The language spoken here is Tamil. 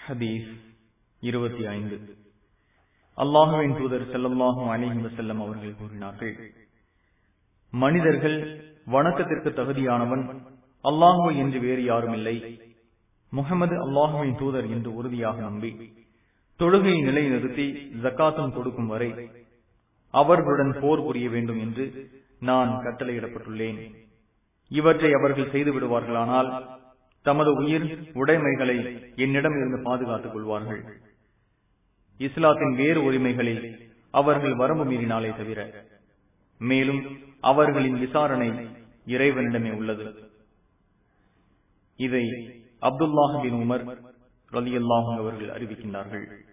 ஹதீஸ் இருபத்தி ஐந்து அல்லாஹுவின் தூதர் செல்லல்லாஹும் அலிஹி வசல்லம் அவர்கள் கூறினார்கள் மனிதர்கள் வணக்கத்திற்கு தகுதியானவன் அல்லாஹு என்று வேறு யாரும் இல்லை முகமது அல்லாஹுவின் தூதர் என்று உறுதியாக நம்பி தொழுகையை நிலைநிறுத்தி ஜக்காத்தம் கொடுக்கும் வரை அவர்களுடன் போர் புரிய வேண்டும் என்று நான் கட்டளையிடப்பட்டுள்ளேன் இவற்றை அவர்கள் செய்து விடுவார்களானால் தமது உயிர் உடைமைகளை என்னிடம் இருந்து பாதுகாத்துக் கொள்வார்கள் இஸ்லாத்தின் வேறு உரிமைகளில் அவர்கள் வரம்பு மீறினாலே தவிர மேலும் அவர்களின் விசாரணை இறைவனிடமே உள்ளது இதை அப்துல்லாஹின் உமர் ரலியல்லாஹும் அவர்கள் அறிவிக்கின்றார்கள்